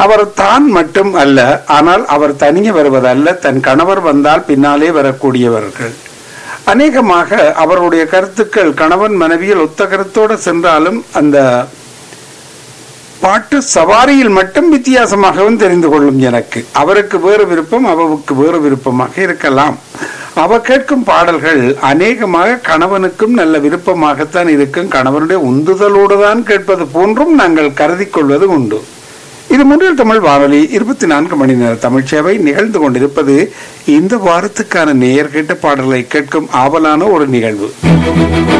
அவர் தான் மட்டும் அல்ல ஆனால் அவர் தனியே வருவதல்ல தன் கணவர் வந்தால் பின்னாலே வரக்கூடியவர்கள் அநேகமாக அவருடைய கருத்துக்கள் கணவன் மனைவியில் ஒத்த கருத்தோடு சென்றாலும் அந்த பாட்டு சவாரியில் மட்டும் வித்தியாசமாகவும் தெரிந்து கொள்ளும் எனக்கு அவருக்கு வேறு விருப்பம் அவவுக்கு வேறு விருப்பமாக இருக்கலாம் அவ கேட்கும் பாடல்கள் அநேகமாக கணவனுக்கும் நல்ல விருப்பமாகத்தான் இருக்கும் கணவனுடைய உந்துதலோடு தான் கேட்பது போன்றும் நாங்கள் கருதி கொள்வது உண்டு இது முன்னில் தமிழ் வானொலி இருபத்தி நான்கு மணி நேர தமிழ் சேவை நிகழ்ந்து கொண்டிருப்பது இந்த வாரத்துக்கான நேயர் கேட்ட பாடல்களை கேட்கும் ஆவலான ஒரு நிகழ்வு